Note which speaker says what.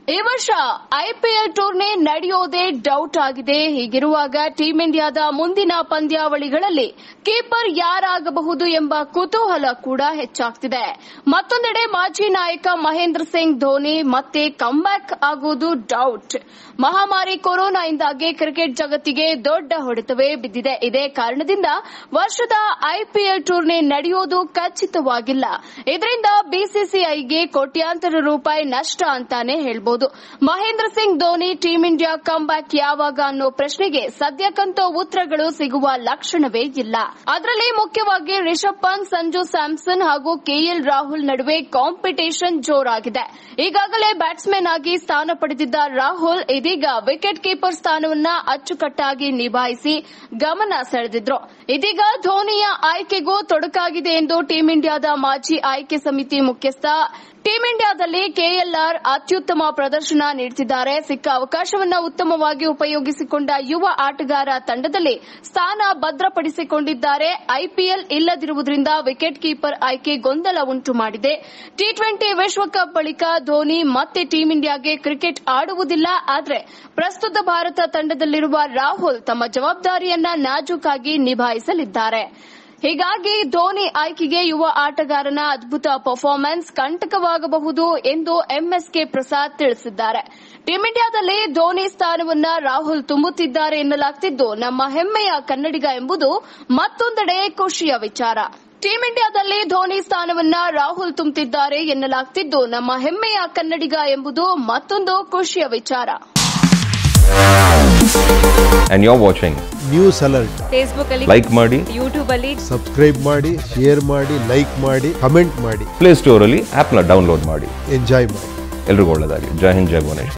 Speaker 1: ಈ ವರ್ಷ IPL tourney ನಡೆಯೋದೇ doubt ಆಗಿದೆ ಹೀಗಿರುವಾಗ ಟೀಂ ಇಂಡಿಯಾದ ಮುಂದಿನ ಪಂದ್ಯಾವಳಿಗಳಲ್ಲಿ ಕೀಪರ್ ಯಾರಾಗಬಹುದು ಎಂಬ ಕುತೂಹಲ ಕೂಡ ಹೆಚ್ಚಾಗ್ತಿದೆ ಮತ್ತೊಂದೆಡೆ ಮಾಜಿ ನಾಯಕ ಮಹೇಂದ್ರ ಸಿಂಗ್ ಧೋನಿ ಮತ್ತೆ ಕಮ್ಬ್ಯಾಕ್ ಆಗುವುದು ಡೌಟ್ ಮಹಾಮಾರಿ ಕೊರೋನಾಯಿಂದಾಗಿ ಕ್ರಿಕೆಟ್ ಜಗತ್ತಿಗೆ ದೊಡ್ಡ ಹೊಡೆತವೇ ಬಿದ್ದಿದೆ ಇದೇ ಕಾರಣದಿಂದ ವರ್ಷದ ಐಪಿಎಲ್ ಟೂರ್ನಿ ನಡೆಯೋದು ಖಚಿತವಾಗಿಲ್ಲ ಇದರಿಂದ ಬಿಸಿಸಿಐಗೆ ಕೋಟ್ಯಾಂತರ ರೂಪಾಯಿ ನಷ್ಟ ಅಂತಾನೆ ಹೇಳ್ಬಹುದು Mahendra Singh Dhoni team India comeback ಯಾವಾಗ ಅನ್ನೋ ಪ್ರಶ್ನೆಗೆ ಸದ್ಯಕ್ಕಂತೂ ಉತ್ತರಗಳು ಸಿಗುವ ಲಕ್ಷಣವೇ ಇಲ್ಲ ಅದರಲ್ಲಿ ಮುಖ್ಯವಾಗಿ ರಿಷಬ್ ಪಂತ್ ಸಂಜು ಸ್ಯಾಮ್ಸನ್ ಹಾಗೂ ಕೆಎಲ್ ರಾಹುಲ್ ನಡುವೆ ಕಾಂಪಿಟೇಷನ್ ಜೋರಾಗಿದೆ ಈಗಾಗಲೇ ಬ್ಯಾಟ್ಸ್ಮನ್ ಆಗಿ ಸ್ಥಾನ ಪಡೆದಿದ್ದ ರಾಹುಲ್ ಇದೀಗ ವಿಕೆಟ್ ಕೀಪರ್ ಸ್ಥಾನವನ್ನ ಅಚ್ಚುಕಟ್ಟಾಗಿ ನಿಭಾಯಿಸಿ ಗಮನ ಸೆಳೆದಿದ್ರು ಇದೀಗ ಧೋನಿಯ ಆಯ್ಕೆಗೂ ತೊಡಕಾಗಿದೆ ಎಂದು ಟೀಂ ಇಂಡಿಯಾದ ಮಾಜಿ ಆಯ್ಕೆ ಸಮಿತಿ ಮುಖ್ಯಸ್ಥ ಟೀಂ ಇಂಡಿಯಾದಲ್ಲಿ ಕೆಎಲ್ಆರ್ ಅತ್ಯುತ್ತಮ ಪ್ರದರ್ಶನ ನೀಡುತ್ತಿದ್ದಾರೆ ಸಿಕ್ಕ ಅವಕಾಶವನ್ನ ಉತ್ತಮವಾಗಿ ಉಪಯೋಗಿಸಿಕೊಂಡ ಯುವ ಆಟಗಾರ ತಂಡದಲ್ಲಿ ಸ್ಥಾನ ಭದ್ರಪಡಿಸಿಕೊಂಡಿದ್ದಾರೆ ಐಪಿಎಲ್ ಇಲ್ಲದಿರುವುದರಿಂದ ವಿಕೆಟ್ ಕೀಪರ್ ಆಯ್ಕೆ ಗೊಂದಲ ಉಂಟು ಮಾಡಿದೆ ಟಿ ಟ್ವೆಂಟಿ ವಿಶ್ವಕಪ್ ಬಳಿಕ ಧೋನಿ ಮತ್ತೆ ಟೀಂ ಇಂಡಿಯಾಗೆ ಕ್ರಿಕೆಟ್ ಆಡುವುದಿಲ್ಲ ಆದರೆ ಪ್ರಸ್ತುತ ಭಾರತ ತಂಡದಲ್ಲಿರುವ ರಾಹುಲ್ ತಮ್ಮ ಜವಾಬ್ದಾರಿಯನ್ನ ನಾಜೂಕಾಗಿ ನಿಭಾಯಿಸಲಿದ್ದಾರೆ ಹೀಗಾಗಿ ಧೋನಿ ಆಯ್ಕೆಗೆ ಯುವ ಆಟಗಾರನ ಅದ್ಭುತ ಪರ್ಫಾರ್ಮೆನ್ಸ್ ಕಂಟಕವಾಗಬಹುದು ಎಂದು ಎಂಎಸ್ಕೆ ಪ್ರಸಾದ್ ತಿಳಿಸಿದ್ದಾರೆ ಟೀಂ ಇಂಡಿಯಾದಲ್ಲಿ ಧೋನಿ ಸ್ಥಾನವನ್ನ ರಾಹುಲ್ ತುಂಬುತ್ತಿದ್ದಾರೆ ಎನ್ನಲಾಗ್ತಿದ್ದು ನಮ್ಮ ಹೆಮ್ಮೆಯ ಕನ್ನಡಿಗ ಎಂಬುದು ಮತ್ತೊಂದೆಡೆ ಖುಷಿಯ ವಿಚಾರ ಟೀಂ ಇಂಡಿಯಾದಲ್ಲಿ ಧೋನಿ ಸ್ಥಾನವನ್ನ ರಾಹುಲ್ ತುಂಬುತ್ತಿದ್ದಾರೆ ಎನ್ನಲಾಗ್ತಿದ್ದು ನಮ್ಮ ಹೆಮ್ಮೆಯ ಕನ್ನಡಿಗ ಎಂಬುದು ಮತ್ತೊಂದು ಖುಷಿಯ ವಿಚಾರ
Speaker 2: and you're watching.
Speaker 3: News alert
Speaker 4: Facebook ಅಲ್ಲಿ
Speaker 2: Like ಮಾಡಿ
Speaker 4: ಯೂಟ್ಯೂಬ್ ಅಲ್ಲಿ
Speaker 3: ಸಬ್ಸ್ಕ್ರೈಬ್ ಮಾಡಿ ಶೇರ್ ಮಾಡಿ ಲೈಕ್ ಮಾಡಿ ಕಮೆಂಟ್ ಮಾಡಿ
Speaker 2: ಪ್ಲೇ ಸ್ಟೋರಲ್ಲಿ ಆ್ಯಪ್ನ ಡೌನ್ಲೋಡ್ ಮಾಡಿ
Speaker 3: ಎಂಜಾಯ್ ಮಾಡಿ
Speaker 2: ಎಲ್ರಿಗೂ ಒಳ್ಳೆಯದಾಗಲಿ ಜೈ ಹಿಂದ್ ಜೈ ಭುವನೇಶ್ವರ್